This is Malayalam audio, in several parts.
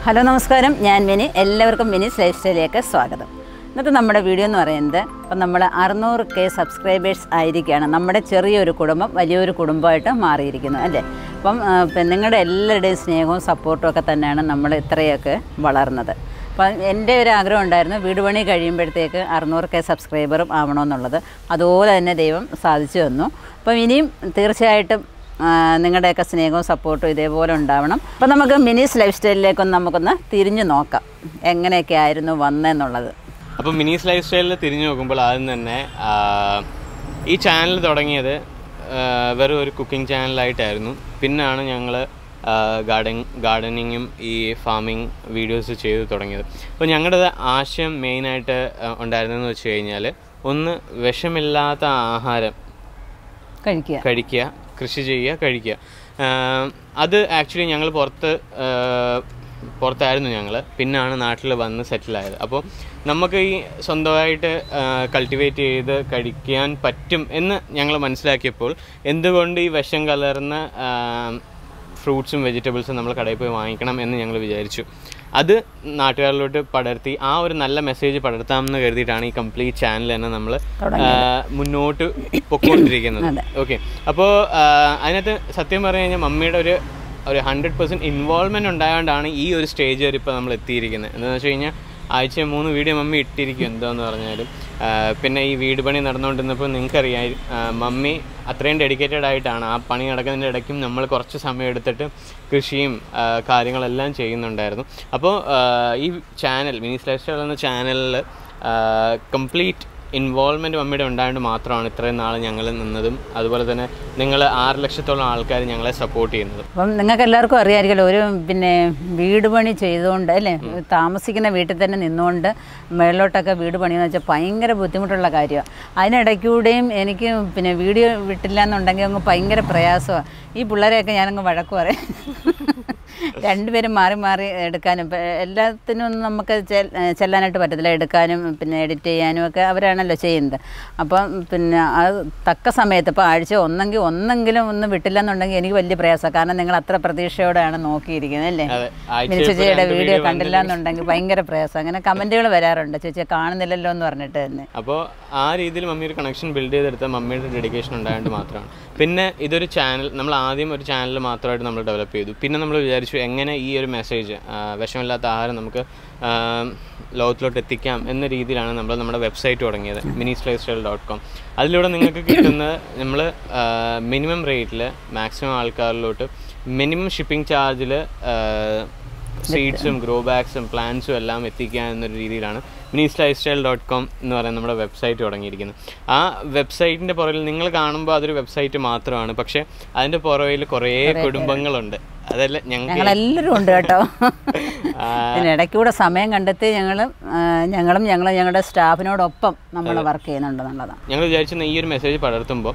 ഹലോ നമസ്കാരം ഞാൻ മിനി എല്ലാവർക്കും മിനിസ് ലൈഫ് സ്റ്റൈലിലേക്ക് സ്വാഗതം ഇന്നത്തെ നമ്മുടെ വീഡിയോ എന്ന് പറയുന്നത് ഇപ്പം നമ്മൾ അറുന്നൂറ് കെ സബ്സ്ക്രൈബേഴ്സ് ആയിരിക്കുകയാണ് നമ്മുടെ ചെറിയൊരു കുടുംബം വലിയൊരു കുടുംബമായിട്ട് മാറിയിരിക്കുന്നു അല്ലേ അപ്പം ആ, ഇപ്പം നിങ്ങളുടെ എല്ലാവരുടെയും സ്നേഹവും സപ്പോർട്ടും ഒക്കെ തന്നെയാണ് നമ്മൾ ഇത്രയൊക്കെ വളർന്നത് അപ്പം എൻ്റെ ഒരു ആഗ്രഹം ഉണ്ടായിരുന്നു വീട് പണി കഴിയുമ്പോഴത്തേക്ക് അറുന്നൂറ് കെ സബ്സ്ക്രൈബറും ആവണമെന്നുള്ളത് അതുപോലെ തന്നെ ദൈവം സാധിച്ചു തന്നു അപ്പം ഇനിയും തീർച്ചയായിട്ടും ആ, നിങ്ങളുടെയൊക്കെ സ്നേഹവും സപ്പോർട്ടും ഇതേപോലെ ഉണ്ടാവണം അപ്പം നമുക്ക് മിനീസ് ലൈഫ് സ്റ്റൈലിലേക്കൊന്ന് നമുക്കൊന്ന് തിരിഞ്ഞു നോക്കാം എങ്ങനെയൊക്കെ ആയിരുന്നു വന്നതെന്നുള്ളത് അപ്പോൾ മിനീസ് ലൈഫ് സ്റ്റൈലിൽ തിരിഞ്ഞു നോക്കുമ്പോൾ ആദ്യം തന്നെ ആ, ഈ ചാനൽ തുടങ്ങിയത് ആ, വെറും ഒരു കുക്കിംഗ് ചാനലായിട്ടായിരുന്നു പിന്നാണ് ഞങ്ങൾ ഗാർഡൻ ഗാർഡനിങ്ങും ഈ ഫാമിംഗ് വീഡിയോസ് ചെയ്ത് തുടങ്ങിയത് അപ്പോൾ ഞങ്ങളുടെ ആശയം മെയിനായിട്ട് ഉണ്ടായിരുന്നതെന്ന് വെച്ച് കഴിഞ്ഞാൽ ഒന്ന് വിഷമില്ലാത്ത ആഹാരം കഴിക്കുക കഴിക്കുക കൃഷി ചെയ്യുക കഴിക്കുക ആം, അത് ആക്ച്വലി ഞങ്ങൾ പുറത്ത് ആ, പുറത്തായിരുന്നു ഞങ്ങൾ പിന്നാണ് നാട്ടിൽ വന്ന് സെറ്റിലായത് അപ്പോൾ നമുക്ക് ഈ സ്വന്തമായിട്ട് കൾട്ടിവേറ്റ് ചെയ്ത് കഴിക്കാൻ പറ്റും എന്ന് ഞങ്ങൾ മനസ്സിലാക്കിയപ്പോൾ എന്തുകൊണ്ട് ഈ വിഷം കലർന്ന ഫ്രൂട്ട്സും വെജിറ്റബിൾസും നമ്മൾ കടയിൽ പോയി വാങ്ങിക്കണം എന്ന് ഞങ്ങൾ വിചാരിച്ചു അത് നാട്ടുകാരിലോട്ട് പടർത്തി ആ ഒരു നല്ല മെസ്സേജ് പടർത്താമെന്ന് കരുതിയിട്ടാണ് ഈ കംപ്ലീറ്റ് ചാനൽ തന്നെ നമ്മൾ മുന്നോട്ട് പൊക്കോണ്ടിരിക്കുന്നത് ഓക്കെ അപ്പോൾ അതിനകത്ത് സത്യം പറഞ്ഞു കഴിഞ്ഞാൽ മമ്മിയുടെ ഒരു ഒരു ഹൺഡ്രഡ് പെർസെൻറ്റ് ഇൻവോൾവ്മെൻറ്റ് ഉണ്ടായതുകൊണ്ടാണ് ഈ ഒരു സ്റ്റേജ് വരെ ഇപ്പോൾ നമ്മൾ എത്തിയിരിക്കുന്നത് എന്താണെന്ന് വെച്ച് കഴിഞ്ഞാൽ ആഴ്ച മൂന്ന് വീഡിയോ മമ്മി ഇട്ടിരിക്കും എന്താന്ന് പറഞ്ഞാലും ആ, പിന്നെ ഈ വീട് പണി നടന്നുകൊണ്ടിരുന്നപ്പോൾ നിങ്ങൾക്കറിയാം ആ, മമ്മി അത്രയും ഡെഡിക്കേറ്റഡ് ആയിട്ടാണ് ആ പണി നടക്കുന്നതിൻ്റെ ഇടയ്ക്കും നമ്മൾ കുറച്ച് സമയം എടുത്തിട്ട് കൃഷിയും ആ, കാര്യങ്ങളെല്ലാം ചെയ്യുന്നുണ്ടായിരുന്നു അപ്പോൾ ആ, ഈ ചാനൽ മിനി ലൈഫ് സ്റ്റൈൽ എന്ന ചാനലിൽ കംപ്ലീറ്റ് ഇൻവോൾവ്മെൻറ്റ് മമ്മിയുടെ ഉണ്ടായതുകൊണ്ട് മാത്രമാണ് ഇത്രയും നാൾ ഞങ്ങൾ നിന്നതും അതുപോലെ തന്നെ നിങ്ങൾ ആറ് ലക്ഷത്തോളം ആൾക്കാർ ഞങ്ങളെ സപ്പോർട്ട് ചെയ്യുന്നതും അപ്പം നിങ്ങൾക്ക് എല്ലാവർക്കും അറിയാമായിരിക്കുമല്ലോ ഒരു പിന്നെ വീട് പണി ചെയ്തുകൊണ്ട് അല്ലേ താമസിക്കുന്ന വീട്ടിൽ തന്നെ നിന്നുകൊണ്ട് മേളിലോട്ടൊക്കെ വീട് പണിയെന്ന് വെച്ചാൽ ഭയങ്കര ബുദ്ധിമുട്ടുള്ള കാര്യമാണ് അതിനിടയ്ക്കൂടെയും എനിക്ക് പിന്നെ വീഡിയോ വിട്ടില്ല എന്നുണ്ടെങ്കിൽ അങ്ങ് ഭയങ്കര പ്രയാസമാണ് ഈ പിള്ളേരെയൊക്കെ ഞാനങ്ങ് വഴക്ക് പറയും രണ്ടുപേരും മാറി മാറി എടുക്കാനും ഇപ്പം എല്ലാത്തിനും ഒന്നും നമുക്ക് ചെ- ചെല്ലാനായിട്ട് പറ്റത്തില്ല എടുക്കാനും പിന്നെ എഡിറ്റ് ചെയ്യാനും ഒക്കെ അവരാണല്ലോ ചെയ്യുന്നത് അപ്പം പിന്നെ അത് തക്ക സമയത്ത് ഇപ്പോൾ ആഴ്ച ഒന്നെങ്കിൽ ഒന്നെങ്കിലും ഒന്ന് വിട്ടില്ല എന്നുണ്ടെങ്കിൽ എനിക്ക് വലിയ പ്രയാസമാണ് കാരണം നിങ്ങൾ അത്ര പ്രതീക്ഷയോടെയാണ് നോക്കിയിരിക്കുന്നത് അല്ലേ അതെ ആഴ്ചയിൽ മിനി ഇപ്പോൾ ചേച്ചിയുടെ രണ്ട് വീഡിയോ video കണ്ടില്ല എന്നുണ്ടെങ്കിൽ ഭയങ്കര പ്രയാസം അങ്ങനെ കമൻറ്റുകൾ വരാറുണ്ട് ചേച്ചിയെ കാണുന്നില്ലല്ലോ എന്ന് പറഞ്ഞിട്ട് തന്നെ അപ്പോൾ ആ രീതിയിൽ മമ്മി ഒരു കണക്ഷൻ ബിൽഡ് ചെയ്തെടുത്ത മമ്മിയുടെ ഡെഡിക്കേഷൻ ഉണ്ടായതുകൊണ്ട് മാത്രമാണ് പിന്നെ ഇതൊരു ചാനൽ നമ്മൾ ആദ്യം ഒരു ചാനൽ മാത്രമായിട്ട് നമ്മൾ ഡെവലപ്പ് ചെയ്തു പിന്നെ നമ്മൾ വിചാരിച്ചു എങ്ങനെ ഈ ഒരു മെസ്സേജ് വിഷമില്ലാത്ത ആഹാരം നമുക്ക് ആ, ലോകത്തിലോട്ട് എത്തിക്കാം എന്ന രീതിയിലാണ് നമ്മൾ നമ്മുടെ വെബ്സൈറ്റ് തുടങ്ങിയത് Minis lifestyle dot com അതിലൂടെ നിങ്ങൾക്ക് കിട്ടുന്ന നമ്മൾ മിനിമം റേറ്റിൽ മാക്സിമം ആൾക്കാരിലോട്ട് മിനിമം ഷിപ്പിംഗ് ചാർജിൽ സീഡ്സും ഗ്രോ ബാഗ്സും പ്ലാന്റ്സും എല്ലാം എത്തിക്കുക എന്നൊരു രീതിയിലാണ് Minis lifestyle dot com എന്ന് പറയുന്ന നമ്മുടെ വെബ്സൈറ്റ് തുടങ്ങിയിരിക്കുന്നത് ആ വെബ്സൈറ്റിൻ്റെ പുറകിൽ നിങ്ങൾ കാണുമ്പോൾ അതൊരു വെബ്സൈറ്റ് മാത്രമാണ് പക്ഷേ അതിൻ്റെ പുറകിൽ കുറേ കുടുംബങ്ങളുണ്ട് അതല്ല ഞങ്ങൾക്ക് ഞങ്ങളെല്ലാവരും ഉണ്ട് കേട്ടോ ഇതിനിടയ്ക്കൂടെ സമയം കണ്ടെത്തി ഞങ്ങൾ ഞങ്ങളും ഞങ്ങൾ ഞങ്ങളുടെ സ്റ്റാഫിനോടൊപ്പം നമ്മൾ വർക്ക് ചെയ്യുന്നുണ്ടെന്നുള്ളതാണ് ഞങ്ങൾ വിചാരിച്ചിരുന്ന ഈ ഒരു മെസ്സേജ് പടർത്തുമ്പോൾ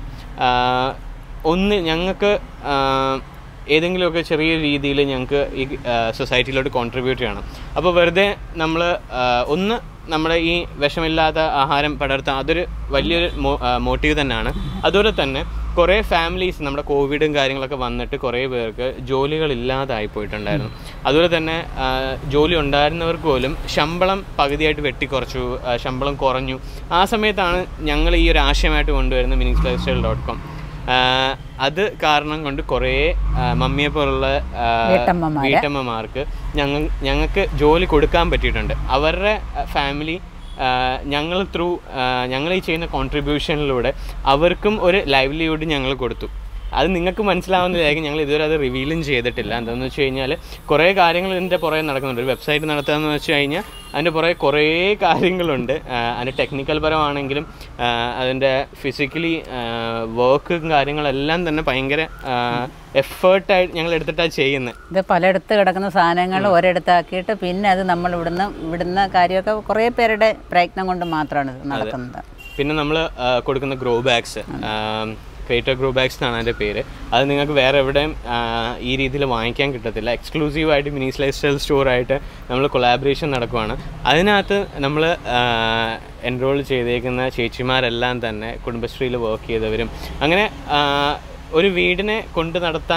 ഒന്ന് ഞങ്ങൾക്ക് ഏതെങ്കിലുമൊക്കെ ചെറിയ രീതിയിൽ ഞങ്ങൾക്ക് ഈ സൊസൈറ്റിയിലോട്ട് കോൺട്രിബ്യൂട്ട് ചെയ്യണം അപ്പോൾ വെറുതെ നമ്മൾ ഒന്ന് നമ്മുടെ ഈ വിഷമില്ലാത്ത ആഹാരം പടർത്താൻ അതൊരു വലിയൊരു മോട്ടീവ് തന്നെയാണ് അതുപോലെ തന്നെ കുറേ ഫാമിലീസ് നമ്മുടെ കോവിഡും കാര്യങ്ങളൊക്കെ വന്നിട്ട് കുറേ പേർക്ക് ജോലികളില്ലാതായി പോയിട്ടുണ്ടായിരുന്നു അതുപോലെ തന്നെ ആ, ജോലി ഉണ്ടായിരുന്നവർക്ക് പോലും ശമ്പളം പകുതിയായിട്ട് വെട്ടിക്കുറച്ചു ആ, ശമ്പളം കുറഞ്ഞു ആ സമയത്താണ് ഞങ്ങൾ ഈ ഒരു ആശയമായിട്ട് കൊണ്ടുവരുന്നത് Minis lifestyle dot com അത് കാരണം കൊണ്ട് കുറേ ആ, മമ്മിയെ പോലുള്ള ആ, വീട്ടമ്മമാരെ. വീട്ടമ്മമാർക്ക് ഞങ്ങൾ ഞങ്ങൾക്ക് ജോലി കൊടുക്കാൻ പറ്റിയിട്ടുണ്ട് അവരുടെ ഫാമിലി ഞങ്ങൾ ത്രൂ ഞങ്ങൾ ഈ ചെയ്യുന്ന കോൺട്രിബ്യൂഷനിലൂടെ അവർക്കും ഒരു ലൈവ്ലിഹുഡ് ഞങ്ങൾ കൊടുത്തു അത് നിങ്ങൾക്ക് മനസ്സിലാവുന്നതായിരിക്കും ഞങ്ങൾ ഇതുവരെ അത് റിവീലും ചെയ്തിട്ടില്ല എന്താണെന്ന് വെച്ച് കഴിഞ്ഞാൽ കുറേ കാര്യങ്ങൾ ഇതിൻ്റെ പുറകെ നടക്കുന്നുണ്ട് ഒരു വെബ്സൈറ്റ് നടത്തുകയെന്ന് വെച്ച് കഴിഞ്ഞാൽ അതിൻ്റെ പുറകെ കുറേ കാര്യങ്ങളുണ്ട് ആ, അതിൻ്റെ ടെക്നിക്കൽ പരമാണെങ്കിലും ആ, അതിൻ്റെ ഫിസിക്കലി വർക്കും കാര്യങ്ങളെല്ലാം തന്നെ ഭയങ്കര എഫേർട്ടായിട്ട് ഞങ്ങൾ എടുത്തിട്ടാണ് ചെയ്യുന്നത് ഇത് പലയിടത്ത് കിടക്കുന്ന സാധനങ്ങൾ ഒരിടത്താക്കിയിട്ട് പിന്നെ അത് നമ്മൾ ഇവിടുന്ന് ഇവിടുന്ന കാര്യമൊക്കെ കുറേ പേരുടെ പ്രയത്നം കൊണ്ട് മാത്രമാണ് ഇത് നടക്കുന്നത് പിന്നെ നമ്മൾ കൊടുക്കുന്ന grow bags creator grow bags എന്നാണ് അതിൻ്റെ പേര് അത് നിങ്ങൾക്ക് വേറെ എവിടെയും ആ, ഈ രീതിയിൽ വാങ്ങിക്കാൻ കിട്ടത്തില്ല എക്സ്ക്ലൂസീവായിട്ട് മിനീസ് ലൈഫ് സ്റ്റൈൽ സ്റ്റോറായിട്ട് നമ്മൾ കൊളാബറേഷൻ നടക്കുവാണ് അതിനകത്ത് നമ്മൾ എൻറോൾ ചെയ്തേക്കുന്ന ചേച്ചിമാരെല്ലാം തന്നെ കുടുംബശ്രീയിൽ വർക്ക് ചെയ്തവരും അങ്ങനെ ആ, ഒരു വീടിനെ കൊണ്ട് നടത്താൻ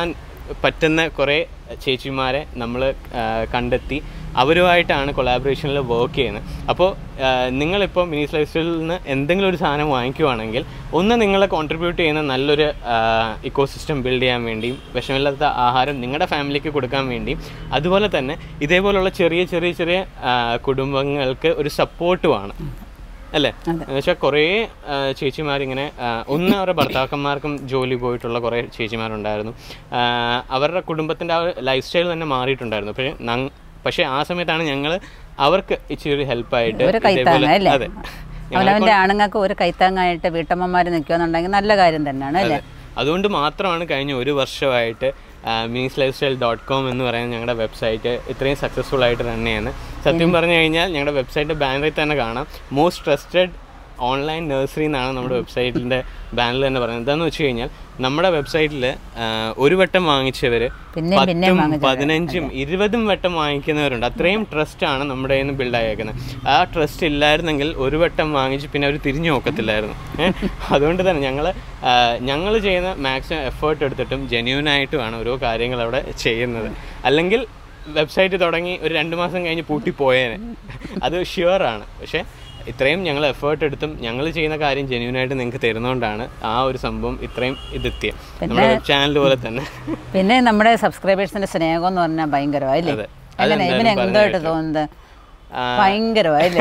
പറ്റുന്ന കുറേ ചേച്ചിമാരെ നമ്മൾ കണ്ടെത്തി അവരുമായിട്ടാണ് കൊളാബറേഷനിൽ വർക്ക് ചെയ്യുന്നത് അപ്പോൾ നിങ്ങളിപ്പോൾ മിനി ലൈഫ് സ്റ്റൈലിൽ നിന്ന് എന്തെങ്കിലും ഒരു സാധനം വാങ്ങിക്കുവാണെങ്കിൽ ഒന്ന് നിങ്ങൾ കോൺട്രിബ്യൂട്ട് ചെയ്യുന്ന നല്ലൊരു ഇക്കോ സിസ്റ്റം ബിൽഡ് ചെയ്യാൻ വേണ്ടിയും വിഷമില്ലാത്ത ആഹാരം നിങ്ങളുടെ ഫാമിലിക്ക് കൊടുക്കാൻ വേണ്ടിയും അതുപോലെ തന്നെ ഇതേപോലുള്ള ചെറിയ ചെറിയ ചെറിയ ആ, കുടുംബങ്ങൾക്ക് ഒരു സപ്പോർട്ടുമാണ് അല്ലേ എന്നുവെച്ചാൽ കുറേ ചേച്ചിമാരിങ്ങനെ ആ, ഒന്ന് അവരുടെ ഭർത്താക്കന്മാർക്കും ജോലി പോയിട്ടുള്ള കുറേ ചേച്ചിമാരുണ്ടായിരുന്നു ആ, അവരുടെ കുടുംബത്തിൻ്റെ ആ ലൈഫ് സ്റ്റൈൽ തന്നെ മാറിയിട്ടുണ്ടായിരുന്നു പക്ഷേ നങ്- പക്ഷേ ആ സമയത്താണ് ഞങ്ങൾ അവർക്ക് ഇച്ചിരി ഒരു ഹെൽപ്പായിട്ട് ഒരു കൈത്താങ്ങ അല്ലേ അതെ അവനവൻ്റെ ആണുങ്ങൾക്ക് ഒരു കൈത്താങ്ങായിട്ട് വീട്ടമ്മമാർ നിൽക്കുകയെന്നുണ്ടെങ്കിൽ നല്ല കാര്യം തന്നെയാണ് അല്ലേ അതുകൊണ്ട് മാത്രമാണ് കഴിഞ്ഞ ഒരു വർഷമായിട്ട് Minis lifestyle dot com എന്ന് പറയുന്ന ഞങ്ങളുടെ വെബ്സൈറ്റ് ഇത്രയും സക്സസ്ഫുൾ ആയിട്ട് റൺ ചെയ്യുന്നത് സത്യം പറഞ്ഞു കഴിഞ്ഞാൽ ഞങ്ങളുടെ വെബ്സൈറ്റ് ബാനറിൽ തന്നെ കാണാം മോസ്റ്റ് ട്രസ്റ്റഡ് ഓൺലൈൻ നഴ്സറി എന്നാണ് നമ്മുടെ വെബ്സൈറ്റിൻ്റെ ബാനറിൽ തന്നെ പറയുന്നത് എന്താണെന്ന് വെച്ച് കഴിഞ്ഞാൽ നമ്മുടെ വെബ്സൈറ്റിൽ ഒരു വട്ടം വാങ്ങിച്ചവർ പിന്നെയും പിന്നെയും പത്തും വാങ്ങിച്ചവര്. പതിനഞ്ചും ഇരുപതും വട്ടം വാങ്ങിക്കുന്നവരുണ്ട് അത്രയും ട്രസ്റ്റാണ് നമ്മുടെ കയ്യിൽ നിന്ന് ബിൽഡ് ആയേക്കുന്നത് ആ ട്രസ്റ്റ് ഇല്ലായിരുന്നെങ്കിൽ ഒരു വട്ടം വാങ്ങിച്ച് പിന്നെ അവർ തിരിഞ്ഞു നോക്കത്തില്ലായിരുന്നു ഏ? അതുകൊണ്ട് തന്നെ ഞങ്ങൾ ഞങ്ങൾ ചെയ്യുന്ന മാക്സിമം എഫേർട്ട് എടുത്തിട്ടും ജെന്യൂൻ ആയിട്ടുമാണ് ഓരോ കാര്യങ്ങൾ അവിടെ ചെയ്യുന്നത് അല്ലെങ്കിൽ വെബ്സൈറ്റ് തുടങ്ങി ഒരു രണ്ട് മാസം കഴിഞ്ഞ് പൂട്ടിപ്പോയേനെ അത് ഷുവറാണ് പക്ഷേ ഇത്രയും ഞങ്ങൾ എഫേർട്ട് എടുത്തും ഞങ്ങൾ ചെയ്യുന്ന കാര്യം ജെന്യൂൻ ആയിട്ട് നിങ്ങൾക്ക് തരുന്നതുകൊണ്ടാണ് ആ ഒരു സംഭവം ഇത്രയും ഇതെത്തിയത് നമ്മുടെ വെബ് ചാനൽ പോലെ തന്നെ പിന്നെ നമ്മുടെ സബ്സ്ക്രൈബേഴ്സിന്റെ സ്നേഹം എന്ന് പറഞ്ഞാൽ ഭയങ്കരമായില്ലേ അതെ. അങ്ങനെ ഇവന് അതെന്തായാലും എന്തായിട്ട് തോന്നുന്നത് ആ, ഭയങ്കരമായില്ലേ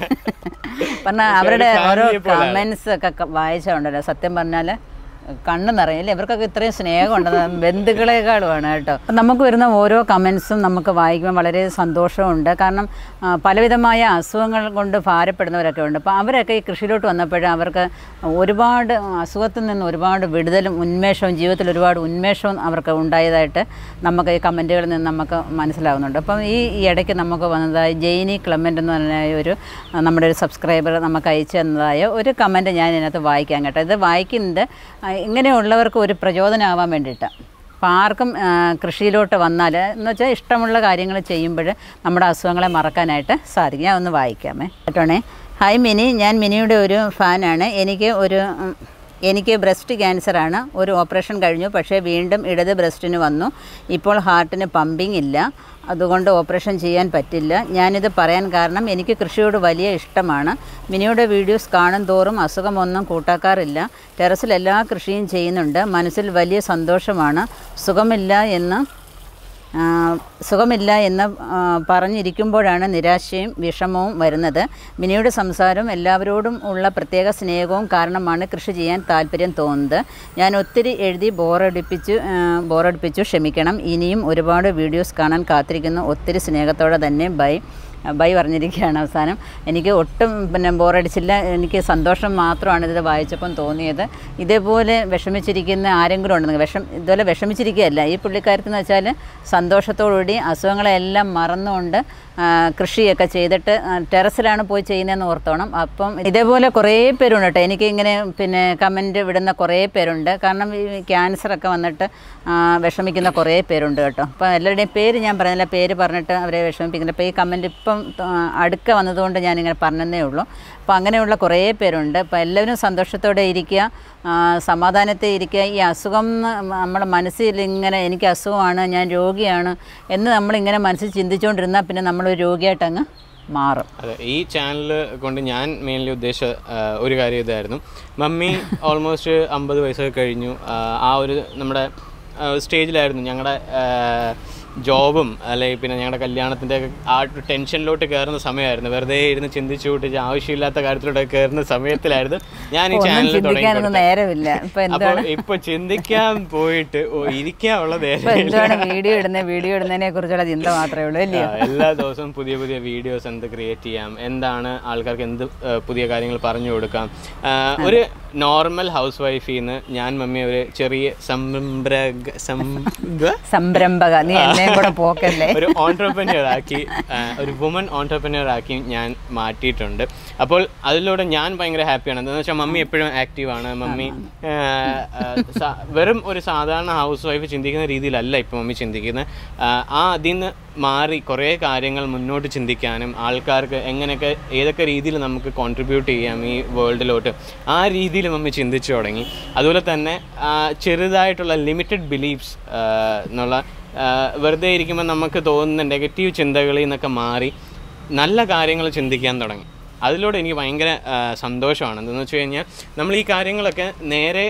പറഞ്ഞാൽ പക്ഷേ അവരുടെ ഒരു ഓരോ family പോലെയാണ്. കമന്റ്സ് ഒക്കെ ക- വായിച്ചുണ്ടല്ലോ സത്യം പറഞ്ഞാൽ കണ്ണ് നിറയില്ലേ ഇവർക്കൊക്കെ ഇത്രയും സ്നേഹമുണ്ട് ബന്ധുക്കളെക്കാളുമാണ് കേട്ടോ അപ്പം നമുക്ക് വരുന്ന ഓരോ കമൻസും നമുക്ക് വായിക്കുമ്പോൾ വളരെ സന്തോഷമുണ്ട് കാരണം ആ, പലവിധമായ അസുഖങ്ങൾ കൊണ്ട് ഭാരപ്പെടുന്നവരൊക്കെ ഉണ്ട് അപ്പോൾ അവരൊക്കെ ഈ കൃഷിയിലോട്ട് വന്നപ്പോഴും അവർക്ക് ഒരുപാട് അസുഖത്തിൽ നിന്ന് ഒരുപാട് വിടുതലും ഉന്മേഷവും ജീവിതത്തിൽ ഒരുപാട് ഉന്മേഷവും അവർക്ക് ഉണ്ടായതായിട്ട് നമുക്ക് ഈ കമൻറ്റുകളിൽ നിന്ന് നമുക്ക് മനസ്സിലാവുന്നുണ്ട് അപ്പം ഈ ഈ ഇടയ്ക്ക് നമുക്ക് വന്നതായ ജെയിനി ക്ലമൻ്റ് എന്ന് പറഞ്ഞ ഒരു ആ, നമ്മുടെ ഒരു സബ്സ്ക്രൈബർ നമുക്ക് അയച്ചു തന്നതായ ഒരു കമൻറ്റ് ഞാൻ ഇതിനകത്ത് വായിക്കാം കേട്ടോ ഇത് വായിക്കുന്നത് ആ, ഇങ്ങനെയുള്ളവർക്ക് ഒരു പ്രചോദനമാവാൻ വേണ്ടിയിട്ടാണ് അപ്പോൾ ആർക്കും ആ, കൃഷിയിലോട്ട് വന്നാൽ എന്ന് വെച്ചാൽ ഇഷ്ടമുള്ള കാര്യങ്ങൾ ചെയ്യുമ്പോൾ നമ്മുടെ അസുഖങ്ങളെ മറക്കാനായിട്ട് സാധിക്കും ഞാൻ ഒന്ന് വായിക്കാമേ കേട്ടോണേ ഹായ് മിനി ഞാൻ മിനിയുടെ ഒരു ഫാനാണ് എനിക്ക് ഒരു ഉം, എനിക്ക് ബ്രസ്റ്റ് ക്യാൻസറാണ് ഒരു ഓപ്പറേഷൻ കഴിഞ്ഞു പക്ഷേ വീണ്ടും ഇടത് ബ്രസ്റ്റിന് വന്നു ഇപ്പോൾ ഹാർട്ടിന് പമ്പിങ് ഇല്ല അതുകൊണ്ട് ഓപ്പറേഷൻ ചെയ്യാൻ പറ്റില്ല ഞാനിത് പറയാൻ കാരണം എനിക്ക് കൃഷിയോട് വലിയ ഇഷ്ടമാണ് മിനിയുടെ വീഡിയോസ് കാണും തോറും അസുഖമൊന്നും കൂട്ടാക്കാറില്ല ടെറസിൽ എല്ലാ കൃഷിയും ചെയ്യുന്നുണ്ട് മനസ്സിൽ വലിയ സന്തോഷമാണ് സുഖമില്ല എന്ന് ആ, സുഖമില്ല എന്ന് ആ, പറഞ്ഞിരിക്കുമ്പോഴാണ് നിരാശയും വിഷമവും വരുന്നത് മിനിയുടെ സംസാരം എല്ലാവരോടും ഉള്ള പ്രത്യേക സ്നേഹവും കാരണമാണ് കൃഷി ചെയ്യാൻ താല്പര്യം തോന്നുന്നത് ഞാൻ ഒത്തിരി എഴുതി ബോറടിപ്പിച്ചു ആ, ബോറടിപ്പിച്ചു ക്ഷമിക്കണം ഇനിയും ഒരുപാട് വീഡിയോസ് കാണാൻ കാത്തിരിക്കുന്നു ഒത്തിരി സ്നേഹത്തോടെ തന്നെ ബൈ ബൈ പറഞ്ഞിരിക്കുകയാണ് അവസാനം എനിക്ക് ഒട്ടും പിന്നെ ബോറടിച്ചില്ല എനിക്ക് സന്തോഷം മാത്രമാണ് ഇത് വായിച്ചപ്പം തോന്നിയത് ഇതേപോലെ വിഷമിച്ചിരിക്കുന്ന ആരെങ്കിലും ഉണ്ടെന്ന് വിഷം ഇതുപോലെ വിഷമിച്ചിരിക്കുകയല്ല ഈ പുള്ളിക്കാരത്തെന്ന് വെച്ചാൽ സന്തോഷത്തോടുകൂടി അസുഖങ്ങളെല്ലാം മറന്നുകൊണ്ട് ആ, കൃഷിയൊക്കെ ചെയ്തിട്ട് ആ, ടെറസിലാണ് പോയി ചെയ്യുന്നതെന്ന് ഓർത്തോണം അപ്പം ഇതേപോലെ കുറേ പേരുണ്ട് കേട്ടോ എനിക്ക് ഇങ്ങനെ പിന്നെ കമൻറ്റ് വിടുന്ന കുറേ പേരുണ്ട് കാരണം ഈ ക്യാൻസറൊക്കെ വന്നിട്ട് ആ, വിഷമിക്കുന്ന കുറേ പേരുണ്ട് കേട്ടോ അപ്പോൾ എല്ലാവരുടെയും പേര് ഞാൻ പറഞ്ഞില്ല പേര് പറഞ്ഞിട്ട് അവരെ വിഷമിപ്പിക്കുന്നില്ല അപ്പോൾ ഈ കമൻറ്റ് ഇപ്പം ആ, അടുക്ക വന്നതുകൊണ്ട് ഞാനിങ്ങനെ പറഞ്ഞതേ ഉള്ളൂ അപ്പോൾ അങ്ങനെയുള്ള കുറേ പേരുണ്ട് അപ്പോൾ എല്ലാവരും സന്തോഷത്തോടെ ഇരിക്കുക ആ, സമാധാനത്തെ ഇരിക്കുക ഈ അസുഖം എന്ന് നമ്മുടെ മനസ്സിൽ ഇങ്ങനെ എനിക്ക് അസുഖമാണ് ഞാൻ രോഗിയാണ് എന്ന് നമ്മളിങ്ങനെ മനസ്സിൽ ചിന്തിച്ചുകൊണ്ടിരുന്നാൽ പിന്നെ നമ്മളൊരു രോഗിയായിട്ട് അങ്ങ് മാറും അതെ ഈ ചാനൽ കൊണ്ട് ഞാൻ മെയിൻലി ഉദ്ദേശിച്ച ആ, ഒരു കാര്യം ഇതായിരുന്നു മമ്മി ഓൾമോസ്റ്റ് അമ്പത് വയസ്സൊക്കെ കഴിഞ്ഞു ആ, ആ ഒരു നമ്മുടെ ആ, സ്റ്റേജിലായിരുന്നു ഞങ്ങളുടെ ജോബും അല്ലെങ്കിൽ പിന്നെ ഞങ്ങളുടെ കല്യാണത്തിൻ്റെ ആ ഒരു ടെൻഷനിലോട്ട് കയറുന്ന സമയമായിരുന്നു വെറുതെ ഇരുന്ന് ചിന്തിച്ചു കൂട്ടിച്ച് ആവശ്യമില്ലാത്ത കാര്യത്തിലൂടെ കയറുന്ന സമയത്തിലായിരുന്നു ഞാൻ ഈ ഒന്നും ചാനൽ തുടങ്ങി ചിന്തിക്കാനൊന്നും നേരമില്ല ഇപ്പം അപ്പോൾ എന്താണ് ഇപ്പൊ ചിന്തിക്കാൻ പോയിട്ട് ഓ ഇരിക്കാനുള്ള ഇപ്പം നേരം എന്താണ് വീഡിയോ ഇടുന്നത് വീഡിയോ ഇടുന്നതിനെ കുറിച്ചുള്ള ചിന്ത മാത്രമേ ഉള്ളൂ അല്ലയോ ആ, എല്ലാ ദിവസവും പുതിയ പുതിയ വീഡിയോസ് എന്ത് ക്രിയേറ്റ് ചെയ്യാം എന്താണ് ആൾക്കാർക്ക് എന്ത് ആ, പുതിയ കാര്യങ്ങൾ പറഞ്ഞു കൊടുക്കാം ആ, ഒരു നോർമൽ ഹൗസ് വൈഫിൽ നിന്ന് ഞാൻ മമ്മി ഒരു ചെറിയ സംരംഭക സംഭ സംരംഭക നീ എന്നെ സമയം കൂടെ പോക്കല്ലേ ഒരു ഓൺടർപ്രന്യൂർ ആക്കി ആ, ഒരു വുമൺ ഓൺടർപ്രന്യൂർ ആക്കി ഞാൻ മാറ്റിയിട്ടുണ്ട് അപ്പോൾ അതിലൂടെ ഞാൻ ഭയങ്കര ഹാപ്പിയാണ് എന്താണെന്ന് വെച്ചാൽ മമ്മി എപ്പോഴും ആക്റ്റീവാണ് മമ്മി ആ, ആ, സ- വെറും ഒരു സാധാരണ ഹൗസ് വൈഫ് ചിന്തിക്കുന്ന രീതിയിലല്ല ഇപ്പോൾ മമ്മി ചിന്തിക്കുന്നത് ആ, ആ അതിൽ നിന്ന് മാറി കുറേ കാര്യങ്ങൾ മുന്നോട്ട് ചിന്തിക്കാനും ആൾക്കാർക്ക് എങ്ങനെയൊക്കെ ഏതൊക്കെ രീതിയിൽ നമുക്ക് കോൺട്രിബ്യൂട്ട് ചെയ്യാം ഈ വേൾഡിലോട്ട് ആ രീതിയിൽ മമ്മി ചിന്തിച്ചു തുടങ്ങി അതുപോലെ തന്നെ ആ, ചെറുതായിട്ടുള്ള ലിമിറ്റഡ് ബിലീഫ്സ് എന്നുള്ള ആ, വെറുതെ ഇരിക്കുമ്പോൾ നമുക്ക് തോന്നുന്ന നെഗറ്റീവ് ചിന്തകളിൽ നിന്നൊക്കെ മാറി നല്ല കാര്യങ്ങൾ ചിന്തിക്കാൻ തുടങ്ങി അതിലൂടെ എനിക്ക് ഭയങ്കര ആ, സന്തോഷമാണ് എന്തെന്ന് വെച്ച് കഴിഞ്ഞാൽ നമ്മൾ ഈ കാര്യങ്ങളൊക്കെ നേരെ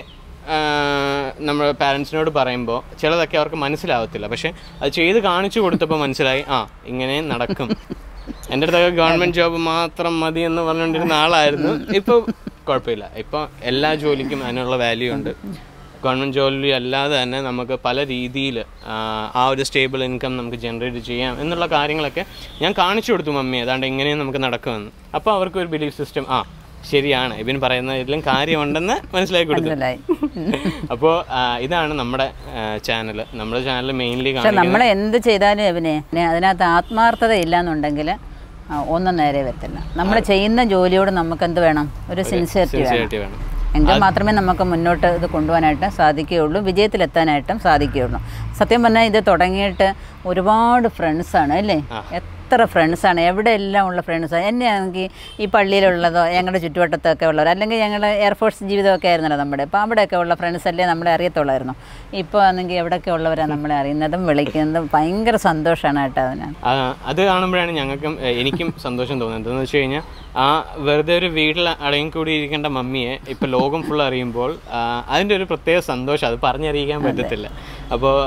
നമ്മൾ പാരൻസിനോട് പറയുമ്പോൾ ചിലതൊക്കെ അവർക്ക് മനസ്സിലാവത്തില്ല പക്ഷെ അത് ചെയ്ത് കാണിച്ചു കൊടുത്തപ്പോൾ മനസ്സിലായി ആ ഇങ്ങനെ നടക്കും എൻ്റെ അടുത്തൊക്കെ ഗവൺമെൻറ് ജോബ് മാത്രം മതി എന്ന് പറഞ്ഞുകൊണ്ടിരുന്ന ആളായിരുന്നു ഇപ്പോൾ കുഴപ്പമില്ല ഇപ്പോൾ എല്ലാ ജോലിക്കും അതിനുള്ള വാല്യൂ ഉണ്ട് ഗവൺമെൻറ് ജോലി അല്ലാതെ തന്നെ നമുക്ക് പല രീതിയിൽ ആ ഒരു സ്റ്റേബിൾ ഇൻകം നമുക്ക് ജനറേറ്റ് ചെയ്യാം എന്നുള്ള കാര്യങ്ങളൊക്കെ ഞാൻ കാണിച്ചു കൊടുത്തു മമ്മി അതാണ്ട് എങ്ങനെയും നമുക്ക് നടക്കുമെന്ന് അപ്പോൾ അവർക്ക് ഒരു ബിലീഫ് സിസ്റ്റം ആ ശരിയാണ് ഇവൻ പറയുന്നതിലും കാര്യമുണ്ടെന്ന് മനസ്സിലാക്കി കൊടുത്തു മനസ്സിലായി അപ്പോൾ ഇതാണ് നമ്മുടെ ചാനൽ നമ്മുടെ ചാനൽ മെയിൻലി പക്ഷെ നമ്മൾ എന്ത് ചെയ്താലും അവനെ അതിനകത്ത് ആത്മാർത്ഥത ഇല്ലാന്നുണ്ടെങ്കിൽ ഒന്നും നേരെ വരത്തില്ല നമ്മൾ ചെയ്യുന്ന ജോലിയോട് നമുക്ക് എന്ത് വേണം ഒരു സിൻസിയറിറ്റി വേണം സിൻസിയറിറ്റി വേണം എങ്കിൽ മാത്രമേ നമുക്ക് മുന്നോട്ട് ഇത് കൊണ്ടുപോകാനായിട്ട് സാധിക്കുകയുള്ളൂ വിജയത്തിലെത്താനായിട്ടും സാധിക്കുകയുള്ളൂ സത്യം പറഞ്ഞാൽ ഇത് തുടങ്ങിയിട്ട് ഒരുപാട് ഫ്രണ്ട്സാണ് അല്ലേ എത്ര ഫ്രണ്ട്സാണ് എവിടെ എല്ലാം ഉള്ള ഫ്രണ്ട്സാണ് എന്നെ ആണെങ്കിൽ ഈ പള്ളിയിലുള്ളതോ ഞങ്ങളുടെ ചുറ്റുവട്ടത്തൊക്കെ ഉള്ളവർ അല്ലെങ്കിൽ ഞങ്ങൾ എയർഫോഴ്സ് ജീവിതമൊക്കെ ആയിരുന്നല്ലോ നമ്മുടെ അപ്പോൾ അവിടെയൊക്കെ ഉള്ള ഫ്രണ്ട്സ് അല്ലേ നമ്മളെ അറിയത്തുള്ളായിരുന്നു ഇപ്പോൾ ആണെങ്കിൽ എവിടെയൊക്കെ ഉള്ളവരാണ് നമ്മളെ അറിയുന്നതും വിളിക്കുന്നതും ഭയങ്കര സന്തോഷമാണ് കേട്ടോ അതിന് ആ, അത് കാണുമ്പോഴാണ് ഞങ്ങൾക്കും ഏ, എനിക്കും സന്തോഷം തോന്നുന്നത് എന്താണെന്ന് വെച്ച് കഴിഞ്ഞാൽ ആ വെറുതെ ഒരു വീട്ടിൽ അടങ്ങിക്കൂടി ഇരിക്കേണ്ട മമ്മിയെ ഇപ്പം ലോകം ഫുൾ അറിയുമ്പോൾ ആ, അതിൻ്റെ ഒരു പ്രത്യേക സന്തോഷം അത് പറഞ്ഞറിയിക്കാൻ പറ്റത്തില്ല അപ്പോൾ